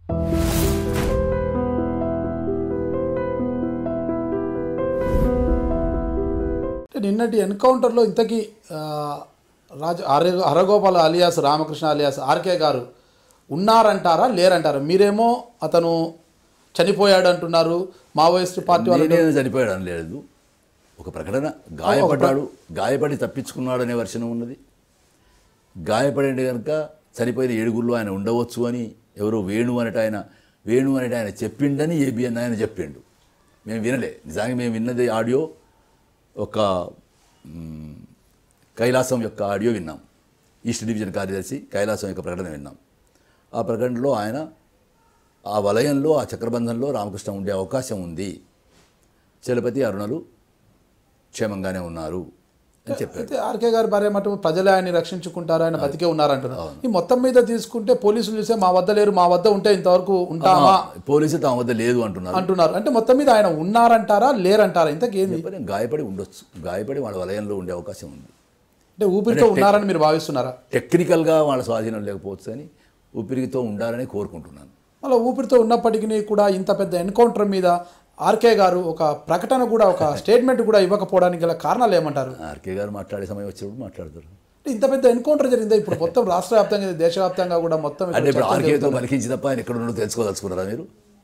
అంటే నిన్నటి ఎన్కౌంటర్లో ఇంతకీ ఆ, Raja Hara Haragopal alias Ramakrishna alias RK గారు ఉన్నారంటారా లేరంటారా మీరేమో అతను చనిపోయాడు అంటున్నారు మావోయిస్ట్ పార్టీ వాళ్ళు నేనే చనిపోయాడు అని లేదు ఒక ప్రకటన గాయపడ్డాడు గాయపడి తప్పించుకున్నాడు అనే వర్షం ఉన్నది గాయపడింది కనుక చనిపోయిన ఏడుగురులో ఆయన ఉండవచ్చు అని ఎవరో వేణు అనేట ఆయన వేణు అనేట ఆయన చెప్పిండని ఏబిఎన్ ఆయన చెప్పిండు మేము వినలే నిజానికి మేము విన్నది ఆడియో ఒక మ్, కైలాసం యొక్క ఆడియో విన్నాం ఈస్ట్ డివిజన్ కార్యదర్శి కైలాసం యొక్క ప్రకటన విన్నాం ఆ ప్రకటనలో ఆయన ఆ వలయంలో ఆ చక్రబంధంలో రామకృష్ణ ఉండే అవకాశం ఉంది చలపతి అరుణలు క్షేమంగానే ఉన్నారు అని చెప్పారు అయితే ఆర్కే గారి భార్య మటు ప్రజలే ఆయన్ని రక్షించుకుంటారు ఆయన బతికే ఉన్నారంటున్నారు ఈ మొత్తం మీద తీసుకుంటే పోలీసులు చూసే మా వద్ద లేరు మా వద్ద ఉంటే ఇంతవరకు ఉంటామా పోలీసు తమ వద్ద లేదు అంటున్నారు అంటున్నారు అంటే మొత్తం మీద ఆయన ఉన్నారంటారా లేరంటారా ఇంతకేంది చెప్పని గాయపడి ఉండొచ్చు గాయపడి వాళ్ళ వలయంలో ఉండే అవకాశం ఉంది అంటే ఊపిరితో ఉన్నారని మీరు భావిస్తున్నారా టెక్నికల్గా వాళ్ళ స్వాధీనం లేకపోవచ్చు అని ఊపిరితో ఉండాలని కోరుకుంటున్నాను మళ్ళీ ఊపిరితో ఉన్నప్పటికీ కూడా ఇంత పెద్ద ఎన్కౌంటర్ మీద ఆర్కే గారు ఒక ప్రకటన కూడా ఒక స్టేట్మెంట్ కూడా ఇవ్వకపోవడానికి గల కారణాలు ఏమంటారు ఆర్కే గారు మాట్లాడే సమయం వచ్చినప్పుడు మాట్లాడతారు అంటే ఇంత పెద్ద ఎన్కౌంటర్ జరిగిందా ఇప్పుడు మొత్తం రాష్ట్ర వ్యాప్తంగా దేశవ్యాప్తంగా కూడా మొత్తం ఇక్కడ అంటే ఇప్పుడు చర్చలు ఆర్కేతో పలికించి తప్ప ఆయన ఎక్కడ ఉన్నదో తెలుసుకోదలుచుకున్నారా మీరు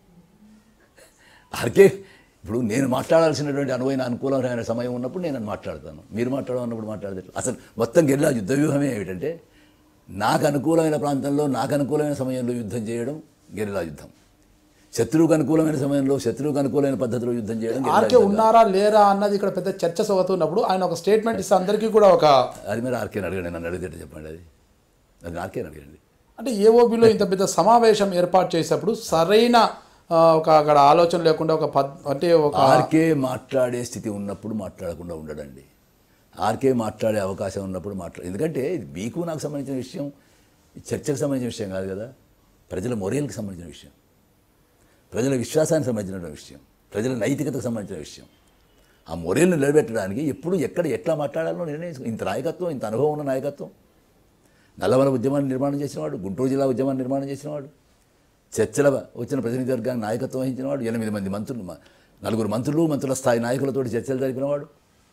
ఆర్కే ఇప్పుడు నేను మాట్లాడాల్సినటువంటి అనువైన అనుకూలమైన సమయం ఉన్నప్పుడు నేను మాట్లాడతాను మీరు మాట్లాడాలన్నప్పుడు మాట్లాడితే ఎట్లా? అసలు మొత్తం గెల్లా యుద్ధ వ్యూహమే ఏమిటంటే నాకు అనుకూలమైన ప్రాంతంలో నాకు అనుకూలమైన సమయంలో యుద్ధం చేయడం గెరిలా యుద్ధం శత్రువుకు అనుకూలమైన సమయంలో శత్రువుకు అనుకూలమైన పద్ధతిలో యుద్ధం చేయడం గెరిల్లా ఆర్కే ఉన్నారా లేరా అన్నది ఇక్కడ పెద్ద చర్చ సాగుతున్నప్పుడు ఆయన ఒక స్టేట్మెంట్ ఇస్తే అందరికీ కూడా ఒక అది మీరు ఆర్కేని అడగండి నన్ను అడిగితే చెప్పండి అది అది ఆర్కేని అడగండి అంటే ఏఓబిలో ఇంత పెద్ద సమావేశం ఏర్పాటు చేసేప్పుడు సరైన ఆ, ఒక అక్కడ ఆలోచన లేకుండా ఒక పద్ అంటే ఒక ఆర్కే మాట్లాడే స్థితి ఉన్నప్పుడు మాట్లాడకుండా ఉండడండి ఆర్కే మాట్లాడే అవకాశం ఉన్నప్పుడు మాట్లా ఎందుకంటే ఇది మీకు నాకు సంబంధించిన విషయం ఈ చర్చకు సంబంధించిన విషయం కాదు కదా ప్రజల మొరేల్కి సంబంధించిన విషయం ప్రజల విశ్వాసానికి సంబంధించిన విషయం ప్రజల నైతికతకు సంబంధించిన విషయం ఆ మొరేల్ని నిలబెట్టడానికి ఎప్పుడు ఎక్కడ ఎట్లా మాట్లాడాలో నిర్ణయించుకో ఇంత నాయకత్వం ఇంత అనుభవం ఉన్న నాయకత్వం నల్లవల ఉద్యమాన్ని నిర్మాణం చేసినవాడు గుంటూరు జిల్లా ఉద్యమాన్ని నిర్మాణం చేసినవాడు చర్చల వచ్చిన ప్రతినిధి వర్గానికి నాయకత్వం వహించినవాడు ఎనిమిది మంది మంత్రులు మ- నలుగురు మంత్రులు మంత్రుల స్థాయి నాయకులతో చర్చలు జరిపినవాడు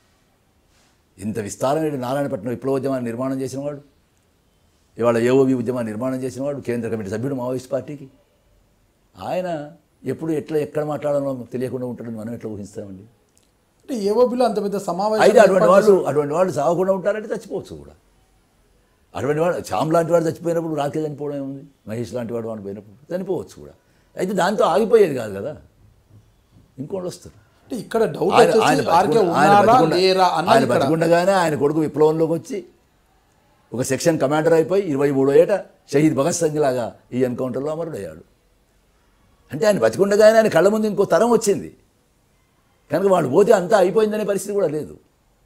ఇంత విస్తారమైన నారాయణపట్నం విప్లవోద్యమాన్ని నిర్మాణం చేసినవాడు ఇవాళ ఏఓబి ఉద్యమాన్ని నిర్మాణం చేసినవాడు కేంద్ర కమిటీ సభ్యుడు మావోయిస్ట్ పార్టీకి ఆయన ఎప్పుడు ఎట్లా ఎక్కడ మాట్లాడాలో తెలియకుండా ఉంటాడని మనం ఎట్లా ఊహిస్తామండి అంటే ఏఓబిలో అంత పెద్ద సమావేశం అయితే అటువంటి ఏర్పాటు వాళ్ళు అటువంటి వాళ్ళు సాగకుండా ఉంటారంటే చచ్చిపోవచ్చు కూడా అటువంటి వాడు చామ్ లాంటి వాడు చచ్చిపోయినప్పుడు రాకే చనిపోవడం ఏముంది మహేష్ లాంటి వాడు వాడు పోయినప్పుడు చనిపోవచ్చు కూడా అయితే దాంతో ఆగిపోయేది కాదు కదా ఇంకోళ్ళు వస్తారు అంటే ఇక్కడ డౌట్ ఆయన వచ్చేసి ఆయన ఆర్కే బతికుండా- ఆయన ఉన్నారా బతికుండా- లేరా ఆయన అన్నది ఇక్కడ బతికుండగానే ఆయన కొడుకు విప్లవంలోకి వచ్చి ఒక సెక్షన్ కమాండర్ అయిపోయి ఇరవై మూడో ఏట షహీద్ భగత్ సింగ్ లాగా ఈ ఎన్కౌంటర్లో అమరుడయ్యాడు అంటే ఆయన బతికుండగానే ఆయన కళ్ళ ముందు ఇంకో తరం వచ్చింది కనుక వాడు పోతే అంతా అయిపోయిందనే పరిస్థితి కూడా లేదు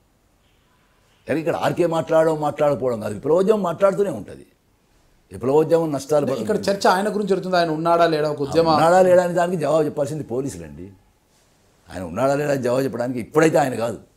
కానీ ఇక్కడ ఆర్కే మాట్లాడడం మాట్లాడకపోవడం కాదు విప్లవోద్యమం మాట్లాడుతూనే ఉంటుంది విప్లవోద్యమం నష్టాలు పడ- ఇక్కడ చర్చ ఆయన గురించి జరుగుతుంది ఆయన ఉన్నాడా లేడా ఒక ఉద్యమ ఉన్నాడా లేడా అని దానికి జవాబు చెప్పాల్సింది పోలీసులండి ఆయన ఉన్నాడా లేడా అని జవాబు చెప్పడానికి ఇప్పుడైతే ఆయన కాదు